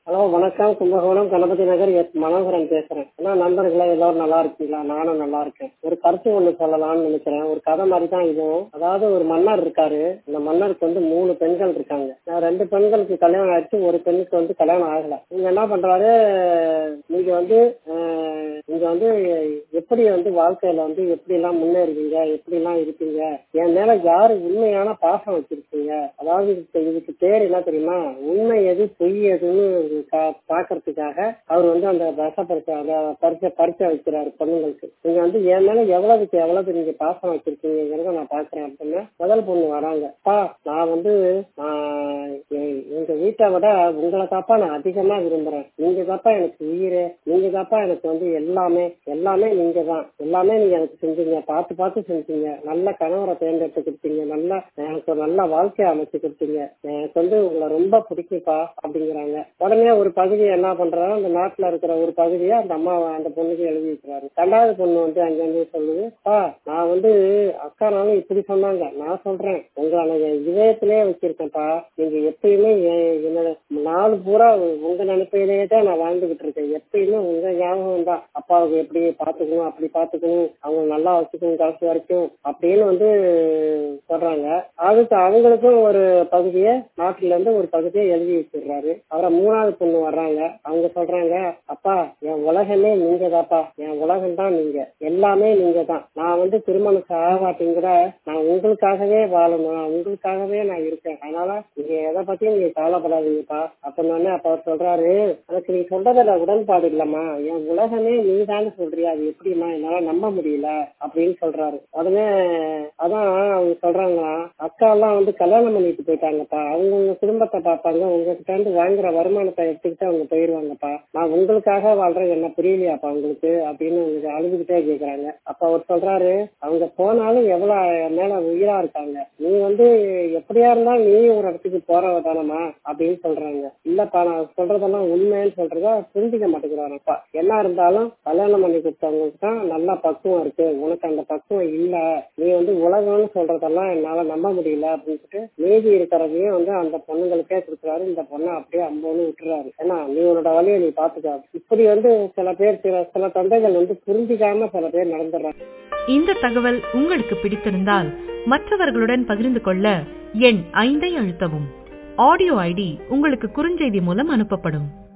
hello வணக்கம் Kumbakonam Ganapathi Nagar S Manoharan பேசுறேன் என்ன நண்பர்களே எல்லாரும் நல்லா இருக்கீங்களா நானும் நல்லா இருக்கேன் ஒரு கருத்து ஒண்ணு சொல்லலாம்னு நினைக்கிறேன் ஒரு கதை மாதிரி தான் இதுவும் அதாவது ஒரு மன்னர் இருக்காரு அந்த மன்னருக்கு வந்து மூணு பெண்கள் இருக்காங்க நான் ரெண்டு பெண்களுக்கு கல்யாணம் ஆயிடுச்சு ஒரு பெண்ணுக்கு வந்து கல்யாணம் ஆகல நீங்க என்ன பண்றாரு நீங்க வந்து அஹ், நீங்க வந்து எப்படி வந்து வாழ்க்கையில வந்து எப்படி எல்லாம் முன்னேறுவீங்க எப்படி எல்லாம் இருப்பீங்க என் மேல யாரு உண்மையான பாசம் வச்சிருக்கீங்க அதாவது இதுக்கு இதுக்கு பேர் என்ன தெரியுமா உண்மை எது பொய் எதுன்னு கா- பாக்குறதுக்காக அவர் வந்து அந்த ரச பரிசை அந்த பரிசை பரிசை வைக்கிறாரு பொண்ணுங்களுக்கு நீங்க வந்து என் மேல எவ்வளவுக்கு எவ்வளவு நீங்க பாசம் வச்சிருக்கீங்கிறத நான் பாக்குறேன் அப்படின்னு முதல் பொண்ணு வராங்க பா நான் வந்து ஆஹ், எ- எங்க வீட்டை விட உங்களை தாப்பா நான் அதிகமா விரும்புறேன் நீங்க தாப்பா எனக்கு உயிர் நீங்க தாப்பா எனக்கு வந்து எல்லாமே எல்லாமே நீங்க தான் எல்லாமே நீங்க எனக்கு செஞ்சீங்க பார்த்து பார்த்து செஞ்சீங்க நல்ல கணவரை தேர்ந்தெடுத்து கொடுத்தீங்க நல்ல எனக்கு ஒரு நல்ல வாழ்க்கையை அமைச்சு கொடுத்தீங்க எனக்கு வந்து உங்களை ரொம்ப பிடிக்குப்பா அப்படிங்கிறாங்க உடனே ஒரு பகுதியை என்ன பண்றாரு அந்த நாட்டுல இருக்கிற ஒரு பகுதியை அந்த அம்மா அந்த பொண்ணுக்கு எழுதி வைக்கிறாரு ரெண்டாவது பொண்ணு வந்து அங்க வந்து சொல்லுது பா நான் வந்து அக்கானாலும் இப்படி சொன்னாங்க நான் சொல்றேன் உங்களை நான் என் இதயத்திலே வச்சிருக்கேன்ப்பா நீங்க எப்பயுமே என் என்னோட நாலு பூரா உங்க நினைப்பையிலேயே தான் நான் வாழ்ந்துகிட்டு இருக்கேன் எப்பயுமே உங்க ஞாபகம் தான் அப்பாவுக்கு எப்படி பாத்துக்கணும் அப்படி பாத்துக்கணும் அவங்க நல்லா வச்சுக்கணும் கடைசி வரைக்கும் அப்படின்னு வந்து சொல்றாங்க அதுக்கு அவங்களுக்கும் ஒரு பகுதியை நாட்டுல இருந்து ஒரு பகுதியை எழுதி வச்சிடுறாரு அப்புறம் மூணாவது பொண்ணு வர்றாங்க அவங்க சொல்றாங்க அப்பா என் உலகமே நீங்க தாப்பா என் உலகம் தான் நீங்க எல்லாமே நீங்க தான் நான் வந்து திருமணம் ஆகாட்டியும் கூட நான் உங்களுக்காகவே வாழணும் நான் உங்களுக்காகவே நான் இருக்கேன் அதனால நீங்க எதை பத்தியும் நீங்க கவலைப்படாதீங்கப்பா அப்படின்னு அப்ப அவர் சொல்றாரு எனக்கு நீ சொல்றதுல உடன்பாடு இல்லம்மா என் உலகமே நீ சொல்றியா அது எப்படிம்மா என்னால நம்ப முடியல அப்படின்னு சொல்றாரு உடனே அதான் அவங்க சொல்றாங்களா அக்கா எல்லாம் வந்து கல்யாணம் பண்ணிட்டு போயிட்டாங்கப்பா அவங்க உங்க குடும்பத்தை பார்ப்பாங்க உங்ககிட்ட இருந்து வாங்குற வருமானத்தை எடுத்துக்கிட்டு அவங்க போயிருவாங்கப்பா நான் உங்களுக்காக வாழ்றது என்ன புரியலையாப்பா உங்களுக்கு அப்படின்னு அவங்க அழுதுகிட்டே கேக்குறாங்க அப்ப அவர் சொல்றாரு அவங்க போனாலும் எவ்வளவு என் மேல உயிரா இருக்காங்க நீ வந்து எப்படியா இருந்தாலும் நீ ஒரு இடத்துக்கு போறவ தானம்மா அப்படின்னு சொல்றாங்க இல்லப்பா நான் சொல்றதெல்லாம் உண்மைன்னு சொல்றதா புரிஞ்சுக்க மாட்டேங்கிறாரப்பா என்ன இருந்தாலும் கல்யாணம் பண்ணி கொடுத்தவங்களுக்கு தான் நல்ல பக்குவம் இருக்கு உனக்கு அந்த பக்குவம் இல்ல நீ வந்து உலகம்னு சொல்றதெல்லாம் என்னால நம்ப முடியல அப்படின்னு சொல்லிட்டு மீதி இருக்கிறதையும் வந்து அந்த பொண்ணுங்களுக்கே கொடுக்குறாரு இந்த பொண்ணை அப்படியே அம்போன்னு விட்டுறாரு ஏன்னா நீ உன்னோட வழியை நீ பாத்துக்க இப்படி வந்து சில பேர் சில சில தந்தைகள் வந்து புரிஞ்சுக்காம சில பேர் நடந்துடுறாங்க இந்த தகவல் உங்களுக்கு பிடித்திருந்தால் மற்றவர்களுடன் பகிர்ந்து கொள்ள எண் ஐந்தை அழுத்தவும் ஆடியோ ஐடி உங்களுக்கு குறுஞ்செய்தி மூலம் அனுப்பப்படும்